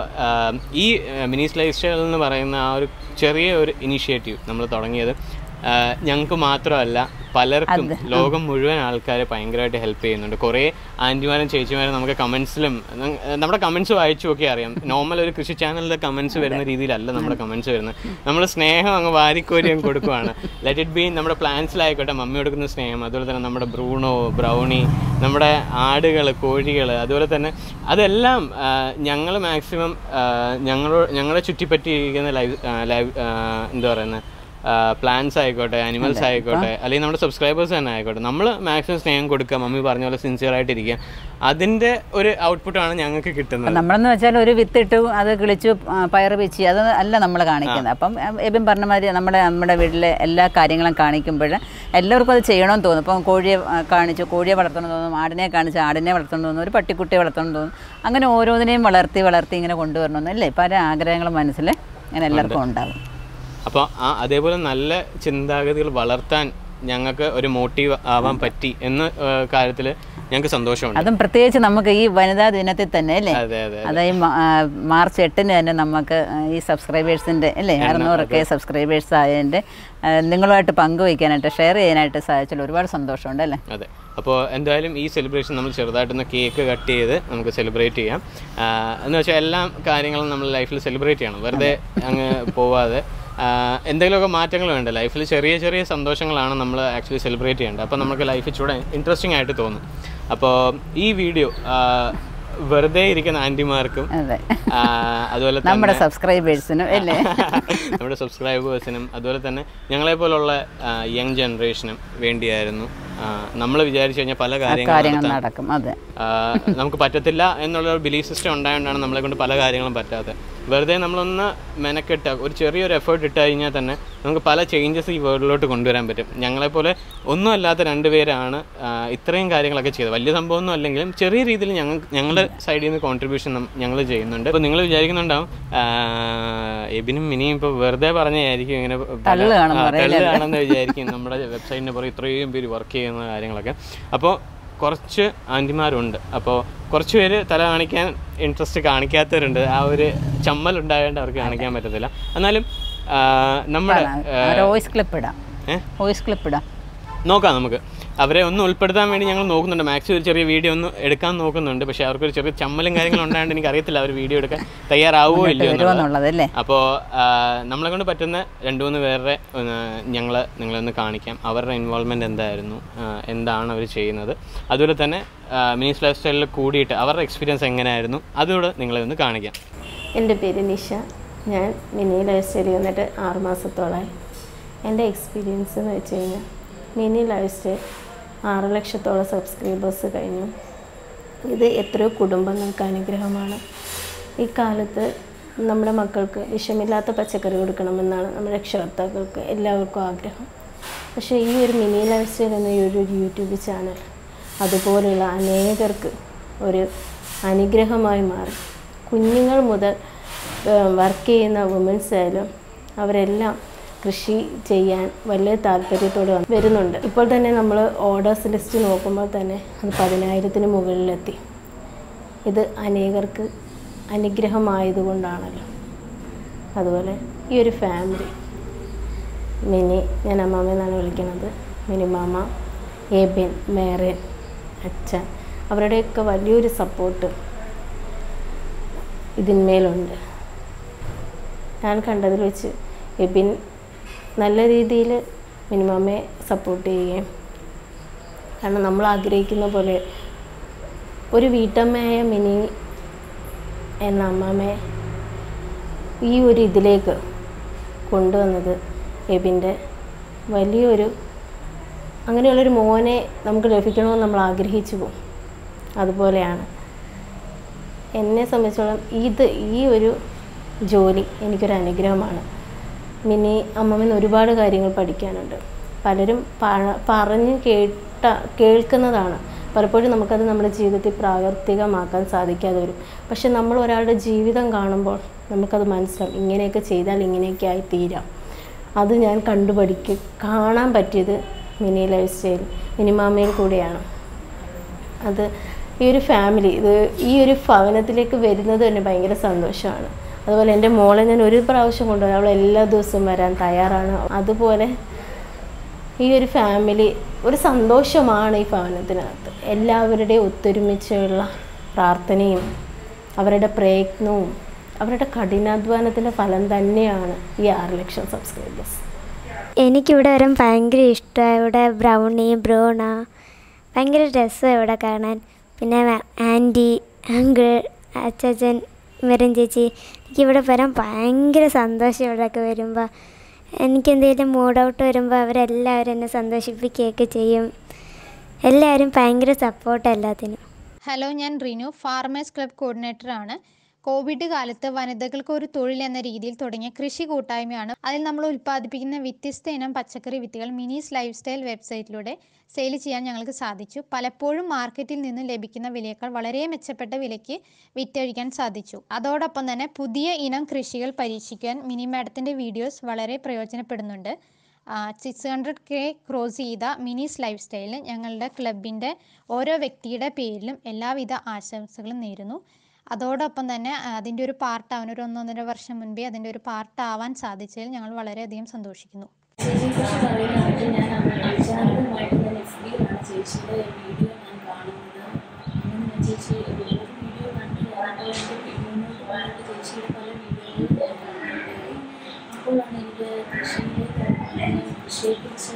ഈ മിനീസ് ലൈഫ് സ്റ്റൈൽ എന്ന് പറയുന്ന ആ ഒരു ചെറിയ ഒരു ഇനിഷ്യേറ്റീവ് നമ്മൾ തുടങ്ങിയത് ഞങ്ങൾക്ക് മാത്രമല്ല പലർക്കും ലോകം മുഴുവൻ ആൾക്കാരെ ഭയങ്കരമായിട്ട് ഹെൽപ്പ് ചെയ്യുന്നുണ്ട് കുറേ ആൻറ്റിമാരും ചേച്ചിമാരും നമുക്ക് കമൻസിലും നമ്മുടെ കമൻസ് വായിച്ചു നോക്കി അറിയാം നോർമൽ ഒരു കൃഷി ചാനലിലെ കമൻസ് വരുന്ന രീതിയിലല്ല നമ്മുടെ കമൻസ് വരുന്നത് നമ്മൾ സ്നേഹം അങ്ങ് വാരിക്കോരി അങ്ങ് കൊടുക്കുവാണ് ലെറ്റ് ഇറ്റ് ബി നമ്മുടെ പ്ലാന്റ്സിലായിക്കോട്ടെ മമ്മി കൊടുക്കുന്ന സ്നേഹം അതുപോലെ തന്നെ നമ്മുടെ ബ്രൂണോ ബ്രൗണി നമ്മുടെ ആടുകൾ കോഴികൾ അതുപോലെ തന്നെ അതെല്ലാം ഞങ്ങൾ മാക്സിമം ഞങ്ങളോ ഞങ്ങളെ ചുറ്റിപ്പറ്റിയിരിക്കുന്ന ലൈവ് ലൈവ് എന്താ പറയുന്നത് പ്ലാന്റ്സ് ആയിക്കോട്ടെ അനിമൽസ് ആയിക്കോട്ടെ അല്ലെങ്കിൽ നമ്മുടെ സബ്സ്ക്രൈബേഴ്സ് തന്നെ ആയിക്കോട്ടെ നമ്മൾ മാക്സിമം സ്നേഹം കൊടുക്കുക മമ്മി പറഞ്ഞ പോലെ സിൻസിയർ ആയിട്ടിരിക്കുക അതിൻ്റെ ഒരു ഔട്ട്പുട്ടാണ് ഞങ്ങൾക്ക് കിട്ടുന്നത് നമ്മളെന്ന് വെച്ചാൽ ഒരു വിത്തിട്ടു അത് കിളിച്ചു ആ, പയറ് വെച്ച് അത് അല്ല നമ്മൾ കാണിക്കുന്നത് അപ്പം എബിൻ പറഞ്ഞ മാതിരി നമ്മുടെ നമ്മുടെ വീട്ടിലെ എല്ലാ കാര്യങ്ങളും കാണിക്കുമ്പോൾ എല്ലാവർക്കും അത് ചെയ്യണമെന്ന് തോന്നും ഇപ്പം കോഴിയെ ആ, കാണിച്ചു കോഴിയെ വളർത്തണം തോന്നും ആടിനെ കാണിച്ചു ആടിനെ വളർത്തണം തോന്നും ഒരു പട്ടിക്കുട്ടിയെ വളർത്തണം തോന്നും അങ്ങനെ ഓരോന്നിനെയും വളർത്തി വളർത്തി ഇങ്ങനെ കൊണ്ടുവരണമെന്ന് അല്ലേ പല ആഗ്രഹങ്ങളും മനസ്സിൽ അങ്ങനെ എല്ലാവർക്കും ഉണ്ടാകും അപ്പോൾ ആ അതേപോലെ നല്ല ചിന്താഗതികൾ വളർത്താൻ ഞങ്ങൾക്ക് ഒരു മോട്ടീവ് ആവാൻ പറ്റി എന്ന കാര്യത്തിൽ ഞങ്ങൾക്ക് സന്തോഷമുണ്ട് അതും പ്രത്യേകിച്ച് നമുക്ക് ഈ വനിതാ ദിനത്തിൽ തന്നെ അല്ലേ അതെ അതെ അതായത് മാ- ആ, മാർച്ച് എട്ടിന് തന്നെ നമുക്ക് ഈ സബ്സ്ക്രൈബേഴ്സിൻ്റെ അല്ലേ അറുന്നൂറ് കെ സബ്സ്ക്രൈബേഴ്സ് ആയതിൻ്റെ ആ, നിങ്ങളുമായിട്ട് പങ്കുവയ്ക്കാനായിട്ട് ഷെയർ ചെയ്യാനായിട്ട് സാധിച്ചാൽ ഒരുപാട് സന്തോഷമുണ്ട് അല്ലേ അതെ അപ്പോൾ എന്തായാലും ഈ സെലിബ്രേഷൻ നമ്മൾ ചെറുതായിട്ടൊന്ന് കേക്ക് കട്ട് ചെയ്ത് നമുക്ക് സെലിബ്രേറ്റ് ചെയ്യാം ആ, എന്ന് വെച്ചാൽ എല്ലാ കാര്യങ്ങളും നമ്മൾ ലൈഫിൽ സെലിബ്രേറ്റ് ചെയ്യണം വെറുതെ അങ്ങ് പോവാതെ ആ, എന്തെങ്കിലുമൊക്കെ മാറ്റങ്ങൾ വേണ്ട ലൈഫിൽ ചെറിയ ചെറിയ സന്തോഷങ്ങളാണ് നമ്മൾ ആക്ച്വലി സെലിബ്രേറ്റ് ചെയ്യേണ്ടത് അപ്പോൾ നമുക്ക് ലൈഫ് ഇച്ചിരി ഇൻട്രസ്റ്റിംഗ് ആയിട്ട് തോന്നും അപ്പോൾ ഈ വീഡിയോ വെറുതെ ഇരിക്കുന്ന ആൻറ്റിമാർക്കും അതെ ആ, അതുപോലെ തന്നെ നമ്മുടെ സബ്സ്ക്രൈബേഴ്സിനും അല്ലേ നമ്മുടെ സബ്സ്ക്രൈബേഴ്സിനും അതുപോലെ തന്നെ ഞങ്ങളെ പോലുള്ള യങ് ജനറേഷനും വേണ്ടിയായിരുന്നു നമ്മൾ വിചാരിച്ചു കഴിഞ്ഞാൽ പല കാര്യങ്ങളും കാര്യങ്ങൾ നടക്കും അതെ ആ, നമുക്ക് പറ്റത്തില്ല എന്നുള്ള ഒരു ബിലീഫ് സിസ്റ്റം ഉണ്ടായതുകൊണ്ടാണ് നമ്മളെ കൊണ്ട് പല കാര്യങ്ങളും പറ്റാത്തത് വെറുതെ നമ്മളൊന്ന് മെനക്കെട്ട് ഒരു ചെറിയൊരു എഫേർട്ട് ഇട്ട് കഴിഞ്ഞാൽ തന്നെ നമുക്ക് പല ചേഞ്ചസ് ഈ വേൾഡിലോട്ട് കൊണ്ടുവരാൻ പറ്റും ഞങ്ങളെപ്പോലെ ഒന്നും അല്ലാത്ത രണ്ടുപേരാണ് ആ, ഇത്രയും കാര്യങ്ങളൊക്കെ ചെയ്തത് വലിയ സംഭവമൊന്നും അല്ലെങ്കിലും ചെറിയ രീതിയിൽ ഞങ്ങൾ ഞങ്ങളുടെ സൈഡിൽ നിന്ന് കോൺട്രിബ്യൂഷൻ ഞങ്ങൾ ചെയ്യുന്നുണ്ട് അപ്പോൾ നിങ്ങൾ വിചാരിക്കുന്നുണ്ടാവും ആ, എബിനും മിനിയും ഇപ്പോൾ വെറുതെ പറഞ്ഞായിരിക്കും ഇങ്ങനെ പല- തള്ളുകയാണെന്ന് ആ, പറയല്ലേ? തള്ളുകയാണെന്ന് വിചാരിക്കും നമ്മുടെ വെബ്സൈറ്റിന് പുറകെ ഇത്രയും പേര് വർക്ക് ചെയ്യുന്ന കാര്യങ്ങളൊക്കെ അപ്പോൾ കുറച്ച് ആൻറ്റിമാരുണ്ട് അപ്പോൾ കുറച്ച് പേര് തല കാണിക്കാൻ ഇൻട്രസ്റ്റ് കാണിക്കാത്തവരുണ്ട് ആ ഒരു ചമ്മൽ ഉണ്ടായതുകൊണ്ട് അവർക്ക് കാണിക്കാൻ പറ്റത്തില്ല എന്നാലും ആ, നമ്മുടെ ഒരു വോയിസ് ക്ലിപ്പ് ഇടാം ഏ? വോയിസ് ക്ലിപ്പ് ഇടാം നോക്കാം നമുക്ക് അവരെ ഒന്ന് ഉൾപ്പെടുത്താൻ വേണ്ടി ഞങ്ങൾ നോക്കുന്നുണ്ട് മാക്സിമം ഒരു ചെറിയ വീഡിയോ ഒന്ന് എടുക്കാൻ നോക്കുന്നുണ്ട് പക്ഷേ അവർക്കൊരു ചെറിയ ചമ്മലും കാര്യങ്ങളും ഉണ്ടായതുകൊണ്ട് എനിക്ക് അറിയത്തില്ല അവർ വീഡിയോ എടുക്കാൻ തയ്യാറാവുമോ ഇല്ലയോ എന്നുള്ളത്. വരുമെന്നുള്ളത് അല്ലേ അപ്പോൾ നമ്മളെ കൊണ്ട് പറ്റുന്ന രണ്ട് മൂന്ന് പേരുടെ ഞങ്ങൾ നിങ്ങളൊന്ന് കാണിക്കാം അവരുടെ ഇൻവോൾവ്മെൻ്റ് എന്തായിരുന്നു ആ, എന്താണ് അവർ ചെയ്യുന്നത് അതുപോലെ തന്നെ മിനിസ് ലൈഫ് സ്റ്റൈലിൽ കൂടിയിട്ട് അവരുടെ എക്സ്പീരിയൻസ് എങ്ങനെയായിരുന്നു അതുകൂടെ നിങ്ങളെ ഒന്ന് കാണിക്കാം എൻ്റെ പേര് നിഷ ഞാൻ മിനി ലൈഫ് സ്റ്റൈലിൽ വന്നിട്ട് ആറ് മാസത്തോളമായി എൻ്റെ എക്സ്പീരിയൻസ് എന്ന് വെച്ച് കഴിഞ്ഞാൽ മിനി ലൈഫ് സ്റ്റൈൽ ആറ് ലക്ഷത്തോളം സബ്സ്ക്രൈബേഴ്സ് കഴിഞ്ഞു ഇത് എത്രയോ കുടുംബങ്ങൾക്ക് അനുഗ്രഹമാണ് ഈ കാലത്ത് നമ്മുടെ മക്കൾക്ക് വിഷമില്ലാത്ത പച്ചക്കറി കൊടുക്കണമെന്നാണ് നമ്മുടെ രക്ഷകർത്താക്കൾക്ക് എല്ലാവർക്കും ആഗ്രഹം പക്ഷേ ഈ ഒരു മിനി ലൈഫ് സ്റ്റൈൽ എന്ന ഈ ഒരു യൂട്യൂബ് ചാനൽ അതുപോലെയുള്ള അനേകർക്ക് ഒരു അനുഗ്രഹമായി മാറി കുഞ്ഞുങ്ങൾ മുതൽ വർക്ക് ചെയ്യുന്ന വുമൻസ് ആയാലും അവരെല്ലാം കൃഷി ചെയ്യാൻ വലിയ താല്പര്യത്തോടെ വന്ന് വരുന്നുണ്ട് ഇപ്പോൾ തന്നെ നമ്മൾ ഓർഡേഴ്സ് ലിസ്റ്റ് നോക്കുമ്പോൾ തന്നെ അത് പതിനായിരത്തിന് മുകളിലെത്തി ഇത് അനേകർക്ക് അനുഗ്രഹമായതുകൊണ്ടാണല്ലോ അതുപോലെ ഈ ഒരു ഫാമിലി മിനി ഞാൻ അമ്മാമ്മ എന്നാണ് വിളിക്കുന്നത് മിനിമാമ എബിൻ മേറൻ അച്ഛൻ അവരുടെയൊക്കെ വലിയൊരു സപ്പോർട്ട് ഇതിന്മേലുണ്ട് ഞാൻ കണ്ടതിൽ വെച്ച് എബിൻ നല്ല രീതിയിൽ മിനിമമെ സപ്പോർട്ട് ചെയ്യുകയും കാരണം നമ്മൾ ആഗ്രഹിക്കുന്ന പോലെ ഒരു വീട്ടമ്മയായ മിനി എന്ന അമ്മാമ്മയെ ഈ ഒരു ഇതിലേക്ക് കൊണ്ടുവന്നത് എബിൻ്റെ വലിയൊരു അങ്ങനെയുള്ളൊരു മോനെ നമുക്ക് ലഭിക്കണമെന്ന് നമ്മൾ ആഗ്രഹിച്ചു പോകും അതുപോലെയാണ് എന്നെ സംബന്ധിച്ചോളം ഇത് ഈ ഒരു ജോലി എനിക്കൊരു അനുഗ്രഹമാണ് മിനി അമ്മമ്മന്ന് ഒരുപാട് കാര്യങ്ങൾ പഠിക്കാനുണ്ട് പലരും പ- പറഞ്ഞ് കേട്ട കേൾക്കുന്നതാണ് പലപ്പോഴും നമുക്കത് നമ്മുടെ ജീവിതത്തിൽ പ്രാവർത്തികമാക്കാൻ സാധിക്കാതെ വരും പക്ഷെ നമ്മൾ ഒരാളുടെ ജീവിതം കാണുമ്പോൾ നമുക്കത് മനസ്സിലാവും ഇങ്ങനെയൊക്കെ ചെയ്താൽ ഇങ്ങനെയൊക്കെ ആയി തീരാം അത് ഞാൻ കണ്ടുപഠിക്ക് കാണാൻ പറ്റിയത് മിനി ലൈഫ് സ്റ്റൈൽ മിനിമാമയിൽ കൂടെയാണ് അത് ഈ ഒരു ഫാമിലി ഇത് ഈ ഒരു ഭവനത്തിലേക്ക് വരുന്നത് തന്നെ ഭയങ്കര സന്തോഷമാണ് അതുപോലെ എൻ്റെ മോളെ ഞാൻ ഒരു പ്രാവശ്യം കൊണ്ടുപോയി അവൾ എല്ലാ ദിവസവും വരാൻ തയ്യാറാണ് അതുപോലെ ഈ ഒരു ഫാമിലി ഒരു സന്തോഷമാണ് ഈ ഭവനത്തിനകത്ത് എല്ലാവരുടെയും ഒത്തൊരുമിച്ചുള്ള പ്രാർത്ഥനയും അവരുടെ പ്രയത്നവും അവരുടെ കഠിനാധ്വാനത്തിൻ്റെ ഫലം തന്നെയാണ് ഈ ആറ് ലക്ഷം സബ്സ്ക്രൈബേഴ്സ് എനിക്കിവിടെ വരാൻ ഭയങ്കര ഇഷ്ടമാണ് ഇവിടെ ബ്രൗണി ബ്രൂണ ഭയങ്കര രസമാണ് ഇവിടെ കാണാൻ പിന്നെ ആൻറ്റി അങ്കിൾ അച്ചാച്ചൻ വരും ചേച്ചി എനിക്കിവിടെ വരാൻ ഭയങ്കര സന്തോഷം ഇവിടെയൊക്കെ വരുമ്പോൾ എനിക്ക് എന്തെങ്കിലും മൂഡ് ഔട്ട് വരുമ്പോൾ അവരെല്ലാവരും എന്നെ സന്തോഷിപ്പിക്കുകയൊക്കെ ചെയ്യും എല്ലാവരും ഭയങ്കര സപ്പോർട്ട് എല്ലാത്തിനും ഹലോ ഞാൻ റിനു ഫാർമേഴ്സ് ക്ലബ് കോർഡിനേറ്റർ ആണ് കോവിഡ് കാലത്ത് വനിതകൾക്ക് ഒരു തൊഴിൽ എന്ന രീതിയിൽ തുടങ്ങിയ കൃഷി കൂട്ടായ്മയാണ് അതിൽ നമ്മൾ ഉൽപ്പാദിപ്പിക്കുന്ന വ്യത്യസ്ത ഇനം പച്ചക്കറി വിത്തുകൾ മിനീസ് ലൈഫ് സ്റ്റൈൽ വെബ്സൈറ്റിലൂടെ സെയിൽ ചെയ്യാൻ ഞങ്ങൾക്ക് സാധിച്ചു പലപ്പോഴും മാർക്കറ്റിൽ നിന്ന് ലഭിക്കുന്ന വിലയേക്കാൾ വളരെ മെച്ചപ്പെട്ട വിലയ്ക്ക് വിറ്റഴിക്കാൻ സാധിച്ചു അതോടൊപ്പം തന്നെ പുതിയ ഇനം കൃഷികൾ പരീക്ഷിക്കാൻ മിനി മാഡത്തിൻ്റെ വീഡിയോസ് വളരെ പ്രയോജനപ്പെടുന്നുണ്ട് സിക്സ് ഹൺഡ്രഡ് കെ ക്രോസ് ചെയ്ത മിനീസ് ലൈഫ് സ്റ്റൈലിന് ഞങ്ങളുടെ ക്ലബിൻ്റെ ഓരോ വ്യക്തിയുടെ പേരിലും എല്ലാവിധ ആശംസകളും നേരുന്നു അതോടൊപ്പം തന്നെ ആ, അതിൻ്റെ ഒരു പാർട്ടാവാൻ ഒരു ഒന്നൊന്നര വർഷം മുൻപേ അതിൻ്റെ ഒരു പാർട്ടാവാൻ സാധിച്ചതിൽ ഞങ്ങൾ വളരെയധികം സന്തോഷിക്കുന്നു ചേച്ചിയെക്കുറിച്ച് പറയുകയാണെങ്കിൽ ഞാൻ അവിചാരിതമായിട്ട് ഞാൻ എഫ് ബിയിലാണ് ചേച്ചിയുടെ വീഡിയോ ഞാൻ കാണുന്നത് അങ്ങനെ ഞാൻ ചേച്ചി ഒരു വീഡിയോ കണ്ട് അപ്പോൾ എൻ്റെ മുന്നോട്ട് പോയിട്ട് ചേച്ചിയുടെ പല വീഡിയോകളും ഞാൻ കാണുകയുണ്ടായി അപ്പോഴാണ് എനിക്ക് കൃഷിയിലേക്ക് ഇറങ്ങാനും കൃഷിയെക്കുറിച്ച്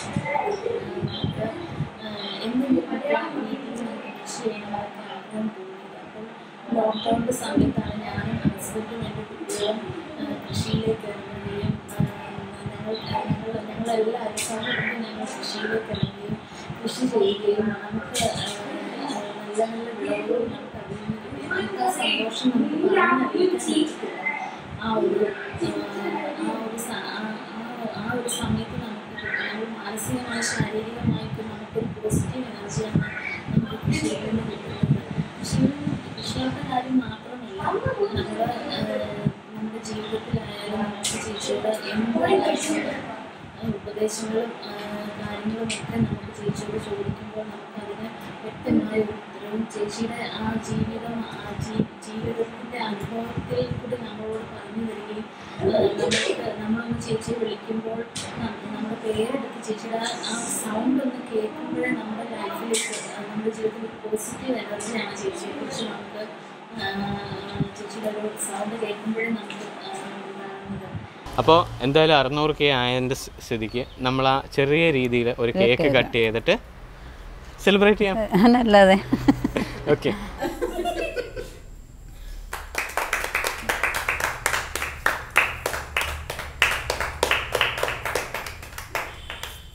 നമുക്ക് എന്തെങ്കിലും വീട്ടിൽ നമുക്ക് കൃഷി ചെയ്യണമെന്നൊക്കെ ആഗ്രഹം തോന്നിയത് അപ്പോൾ ലോക്ക്ഡൗണിൻ്റെ സമയത്താണ് ഞാനും ഹസ്ബൻഡും എൻ്റെ കുട്ടികളും ആ, കൃഷിയിലേക്ക് ഇറങ്ങുകയും ആ, ഞങ്ങൾ ഞങ്ങൾ ഞങ്ങളെല്ലാവരും സൗകര്യം ഞങ്ങൾ കൃഷിയിലേക്ക് ഇറങ്ങുകയും കൃഷി ചെയ്യുകയും നമുക്ക് ആ, നല്ല നല്ല വിളവുകളും നമുക്ക് അതിൽ നിന്ന് കിട്ടുകയും നമുക്ക് ആ സന്തോഷം നമുക്ക് പറഞ്ഞറിയിക്കാൻ പറ്റത്തില്ല ആ ഒരു ആ, ആ ഒരു സ- ആ ആ- ആ ഒരു സമയത്ത് നമുക്ക് കിട്ടും. നമ്മൾ മാനസികമായി ശാരീരികമായിട്ട് നമുക്കൊരു പോസിറ്റീവ് എനർജിയാണ് നമുക്ക് കൃഷിയിൽ നിന്ന് കിട്ടുന്നത് കൃഷിയിൽ കൃഷിയുടെ കാര്യം മാത്രമല്ല നമ്മുടെ ഏഹ്, നമ്മുടെ ജീവിതത്തിലായാലും നമുക്ക് ചേച്ചിയുടെ എന്തായാലും ഉപദേശങ്ങളും ഏഹ്, കാര്യങ്ങളും ഒക്കെ നമുക്ക് ചേച്ചിയോട് ചോദിക്കുമ്പോൾ നമുക്കതിന് വ്യക്തമായ ഒരു ഉത്തരവും ചേച്ചിയുടെ ആ ജീവിതം ആ ജീ ജീവിതത്തിൻ്റെ അനുഭവത്തിൽ കൂടി നമ്മളോട് പറഞ്ഞു തരികയും ഏഹ്, നമുക്ക് നമ്മളൊന്ന് ചേച്ചിയെ വിളിക്കുമ്പോൾ ന- നമ്മുടെ പേരെടുത്ത് ചേച്ചിയുടെ ആ സൗണ്ട് ഒന്ന് കേൾക്കുമ്പോഴേ നമ്മുടെ ലൈഫിലേക്ക് നമ്മുടെ ജീവിതത്തിൽ ഒരു പോസിറ്റീവ് എനർജിയാണ് ചേച്ചിയെക്കുറിച്ച് നമുക്ക് ഏഹ്, ചേച്ചിയുടെ ഒരു സൗണ്ട് കേൾക്കുമ്പോഴേ നമുക്ക് ഏഹ്, ഉണ്ടാകുന്നത് അപ്പോൾ എന്തായാലും അറുന്നൂറ് കെ ആയതിൻ്റെ സ് സ്ഥിതിക്ക് നമ്മൾ ആ ചെറിയ രീതിയിൽ ഒരു കേക്ക് കട്ട് ചെയ്തിട്ട് സെലിബ്രേറ്റ് ചെയ്യാം നല്ലതെ ഓക്കെ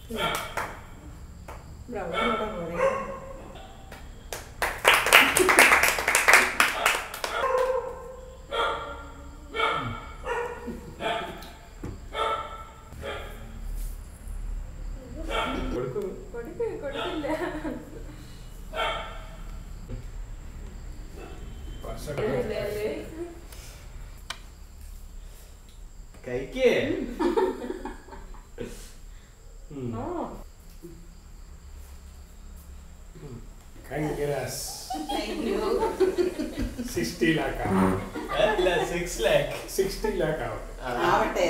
കഴിക്കേ Congrats. Thank you. 60 lakh out. അല്ല സിക്സ് ലാക്ക് 60 lakh out. ആവട്ടെ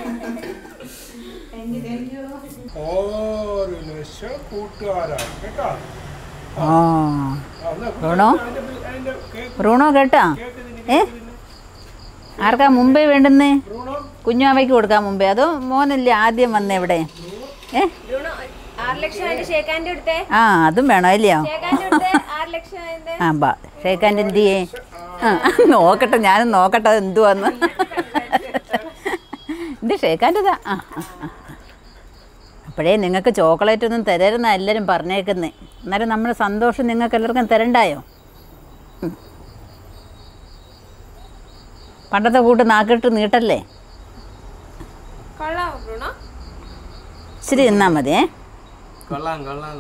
ഒരു ലക്ഷം കൂട്ടുകാരാണ് കേട്ടോ ആ അന്ന് ബ്രൂണോ അതിന്റെ ബിൽ- അതിന്റെ കേക്ക് ബ്രൂണോ കേട്ടാ ഏ ആർക്കാ മുമ്പേ വേണ്ടുന്നേ ബ്രൂണോ കുഞ്ഞാവയ്ക്ക് കൊടുക്കാൻ മുമ്പേ അതോ മോനല്ലേ ആദ്യം വന്നേ ഇവിടെ ഏ ആറ് ലക്ഷം അതിന്റെ ഷേക്കാൻ്റെ അടുത്തേ ആ അതും വേണോ അല്ലയോ ഷേക്കാൻ്റെ അടുത്ത് ആറ് ലക്ഷം അതിന്റെ ആ ബാ ഷേഖാൻ്റെ എന്ത് ചെയ്യേ ആ നോക്കട്ടെ ഞാനും നോക്കട്ടെ അത് എന്തുവാന്ന് ഇത് ഷേഖാൻ്റെതാ ആ ആ, ആ. അപ്പോഴേ നിങ്ങൾക്ക് ചോക്ലേറ്റ് ഒന്നും തരരുന്ന എല്ലാവരും പറഞ്ഞേക്കുന്നേ എന്നാലും നമ്മുടെ സന്തോഷം നിങ്ങൾക്ക് എല്ലാവർക്കും തരണ്ടായോ ഉം. പണ്ടത്തെ കൂട്ട് നാക്കിട്ട് നീട്ടല്ലേ കൊള്ളാമോ ബ്രൂണോ ഇച്ചിരി തിന്നാൽ മതിയേ കൊള്ളാം കൊള്ളാം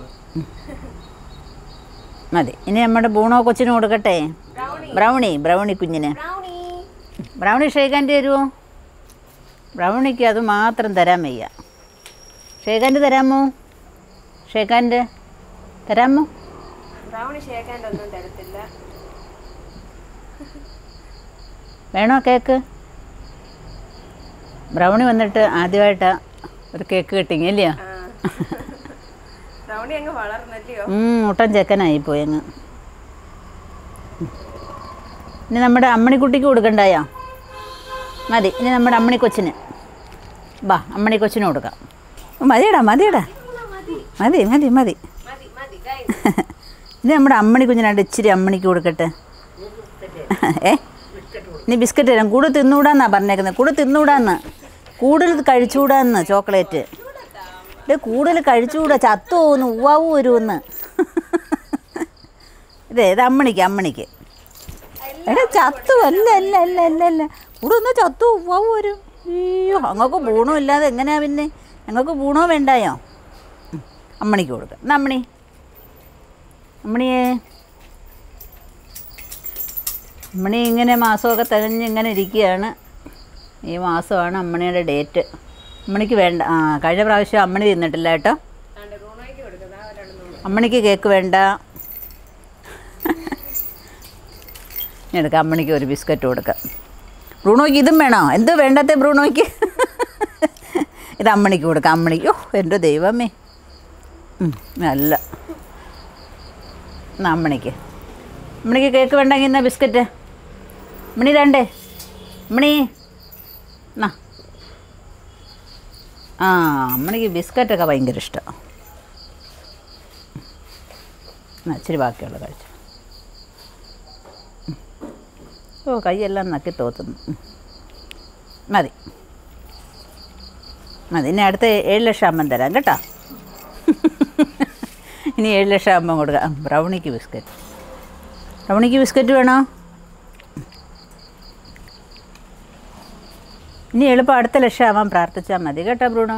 മതി ഇനി നമ്മുടെ ബൂണോ കൊച്ചിന് കൊടുക്കട്ടെ ബ്രൗണി ബ്രൗണി കുഞ്ഞിന് ബ്രൗണി ബ്രൗണി ഷേഖാൻ്റെ തരുമോ ബ്രൗണിക്ക് അത് മാത്രം തരാൻ വയ്യ ഷേഖാൻ്റെ തരാമോ ഷേഖാൻ്റെ തരാമോ ബ്രൗണി ഷേക്കാൻ്റെ ഒന്നും തരത്തില്ല വേണോ കേക്ക് ബ്രൗണി വന്നിട്ട് ആദ്യമായിട്ട് ഒരു കേക്ക് കിട്ടിങ്ങി ഇല്ലയോ ബ്രൗണി അങ്ങ് വളർന്നല്ലയോ ഉം, മുട്ടൻ ചെക്കനായി പോയി അങ്ങ് ഇനി നമ്മുടെ അമ്മണിക്കുട്ടിക്ക് കൊടുക്കണ്ടായോ മതി ഇനി നമ്മുടെ അമ്മണി കൊച്ചിന് ബാ അമ്മണി കൊച്ചിന് കൊടുക്കാം മതിയടാ മതിയടാ മതി മതി മതി മതി മതി guys. ഇത് നമ്മുടെ അമ്മണി കുഞ്ഞിനായിട്ട് ഇച്ചിരി അമ്മണിക്ക് കൊടുക്കട്ടെ ഏ നീ ബിസ്ക്കറ്റ് തരാം കൂടെ തിന്നൂടാന്നാ പറഞ്ഞേക്കുന്നത് കൂടെ തിന്നൂടാന്ന് കൂടുതൽ കഴിച്ചുകൂടാന്ന് ചോക്ലേറ്റ് ഇത് കൂടുതൽ കഴിച്ചുകൂടാ ചത്തു പോകുന്നു ഉവാവു വരുമെന്ന് ഇതേ ഇത് അമ്മണിക്ക് അമ്മണിക്ക് എടാ ചത്തു അല്ല അല്ല അല്ല അല്ല അല്ല കൂടെ ഒന്ന് ചത്തു ഉവാവു വരും അയ്യോ അങ്ങക്ക് പൂണോ ഇല്ലാതെ എങ്ങനെയാ പിന്നെ ഞങ്ങൾക്ക് പൂണോ വേണ്ടായോ ഉം, അമ്മണിക്ക് കൊടുക്കാം എന്നാ അമ്മണി അമ്മണിയേ അമ്മണി ഇങ്ങനെ മാസമൊക്കെ തികഞ്ഞ് ഇങ്ങനെ ഇരിക്കുകയാണ് ഈ മാസമാണ് അമ്മണിയുടെ ഡേറ്റ് അമ്മണിക്ക് വേണ്ട ആ കഴിഞ്ഞ പ്രാവശ്യം അമ്മണി തിന്നിട്ടില്ല കേട്ടോ അമ്മണിക്ക് കേക്ക് വേണ്ട ഇനി എടുക്കാം അമ്മണിക്ക് ഒരു ബിസ്ക്കറ്റ് കൊടുക്കാം ബ്രൂണോയ്ക്ക് ഇതും വേണോ എന്തോ വേണ്ടാത്ത ബ്രൂണോയ്ക്ക് ഇത് അമ്മണിക്ക് കൊടുക്കാം അമ്മണിക്ക് ഓ എൻ്റെ ദൈവമേ ഉം, നല്ല എന്നാ അമ്മണിക്ക് അമ്മണിക്ക് കേക്ക് വേണ്ടെങ്കിൽ എന്നാ ബിസ്ക്കറ്റ് അമ്മണി തണ്ടേ അമ്മണി എന്നാ ആ അമ്മണിക്ക് ബിസ്ക്കറ്റൊക്കെ ഭയങ്കര ഇഷ്ടമാണ് എന്നാ ഇച്ചിരി ബാക്കിയുള്ള കഴിച്ചു ഉം. ഓ കൈയെല്ലാം നക്കി തോത്തുന്നു ഉം. മതി മതി ഇനി അടുത്ത ഏഴ് ലക്ഷം ആകുമ്പം തരാം കേട്ടോ ഇനി ഏഴ് ലക്ഷം ആകുമ്പം കൊടുക്കാം ആ, ബ്രൗണിക്ക് ബിസ്ക്കറ്റ് ബ്രൗണിക്ക് ബിസ്ക്കറ്റ് വേണോ ഇനി എളുപ്പം അടുത്ത ലക്ഷം ആവാൻ പ്രാർത്ഥിച്ചാൽ മതി കേട്ടോ ബ്രൂണോ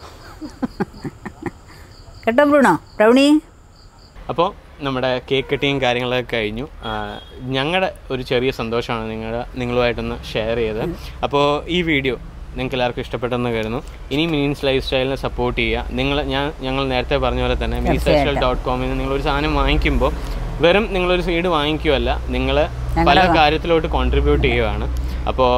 കേട്ടോ ബ്രൂണോ ബ്രൗണി അപ്പോൾ നമ്മുടെ കേക്ക് കട്ടിങ് കാര്യങ്ങളൊക്കെ കഴിഞ്ഞു ഞങ്ങളുടെ ഒരു ചെറിയ സന്തോഷമാണ് നിങ്ങളുടെ നിങ്ങളുമായിട്ടൊന്ന് ഷെയർ ചെയ്തത് അപ്പോൾ ഈ വീഡിയോ നിങ്ങൾക്ക് എല്ലാവർക്കും ഇഷ്ടപ്പെട്ടെന്ന് കരുതുന്നു ഇനി മീൻസ് ലൈഫ് സ്റ്റൈലിനെ സപ്പോർട്ട് ചെയ്യുക നിങ്ങൾ ഞാൻ ഞങ്ങൾ നേരത്തെ പറഞ്ഞ പോലെ തന്നെ മീൻസ് ലൈഫ് സ്റ്റൈൽ ഡോട്ട് കോമിൽ നിന്ന് നിങ്ങളൊരു സാധനം വാങ്ങിക്കുമ്പോൾ വെറും നിങ്ങളൊരു സീഡ് വാങ്ങിക്കുമല്ല നിങ്ങൾ പല കാര്യത്തിലോട്ട് കോൺട്രിബ്യൂട്ട് ചെയ്യുകയാണ് അപ്പോൾ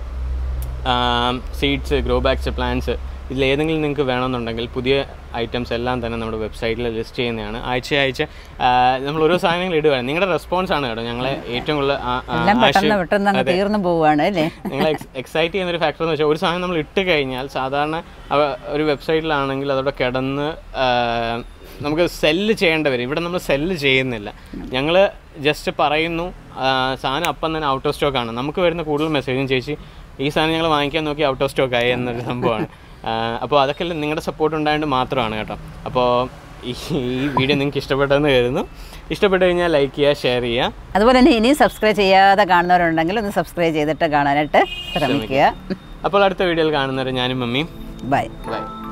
സീഡ്സ് ഗ്രോ ബാഗ്സ് പ്ലാന്റ്സ് ഇതിലേതെങ്കിലും നിങ്ങൾക്ക് വേണമെന്നുണ്ടെങ്കിൽ പുതിയ ഐറ്റംസ് എല്ലാം തന്നെ നമ്മുടെ വെബ്സൈറ്റിൽ ലിസ്റ്റ് ചെയ്യുന്നതാണ് ആഴ്ച ആഴ്ച ആ, നമ്മൾ ഓരോ സാധനങ്ങൾ ഇടുകയാണ് നിങ്ങളുടെ റെസ്പോൺസ് ആണ് കേട്ടോ ഞങ്ങളെ ഏറ്റവും കൂടുതൽ ആ- ആ, എല്ലാം പെട്ടെന്ന് ആശയം- പെട്ടെന്ന് അങ്ങ് അതെ. തീർന്നു പോവുകയാണ് അല്ലേ നിങ്ങൾ എക്സൈറ്റ് ചെയ്യുന്ന ഒരു ഫാക്ടർ എന്ന് വെച്ചാൽ ഒരു സാധനം നമ്മൾ ഇട്ട് കഴിഞ്ഞാൽ സാധാരണ അവ- ഒരു വെബ്സൈറ്റിലാണെങ്കിൽ അതവിടെ കിടന്ന് ആ, നമുക്ക് സെല്ല് ചെയ്യേണ്ട വരും ഇവിടെ നമ്മൾ സെല്ല് ചെയ്യുന്നില്ല ഞങ്ങൾ ജസ്റ്റ് പറയുന്നു ആ, സാധനം അപ്പം തന്നെ ഔട്ട് ഓഫ് സ്റ്റോക്ക് ആണ് നമുക്ക് വരുന്ന കൂടുതൽ മെസ്സേജും ചേച്ചി ഈ സാധനം ഞങ്ങൾ വാങ്ങിക്കാൻ നോക്കി ഔട്ട് ഓഫ് സ്റ്റോക്ക് ആയി എന്നൊരു സംഭവമാണ് അപ്പോൾ അതൊക്കെ നിങ്ങളുടെ സപ്പോർട്ട് ഉണ്ടായതുകൊണ്ട് മാത്രമാണ് കേട്ടോ അപ്പോൾ ഈ ഈ വീഡിയോ നിങ്ങൾക്ക് ഇഷ്ടപ്പെട്ടെന്ന് കരുതുന്നു ഇഷ്ടപ്പെട്ട് കഴിഞ്ഞാൽ ലൈക്ക് ചെയ്യുക ഷെയർ ചെയ്യുക അതുപോലെ തന്നെ ഇനിയും സബ്സ്ക്രൈബ് ചെയ്യാതെ കാണുന്നവരുണ്ടെങ്കിൽ ഒന്ന് സബ്സ്ക്രൈബ് ചെയ്തിട്ട് കാണാനായിട്ട് ശ്രമിക്കുക അപ്പോൾ അടുത്ത വീഡിയോയിൽ കാണുന്നവരെ ഞാനും മമ്മിയും ബൈ ബൈ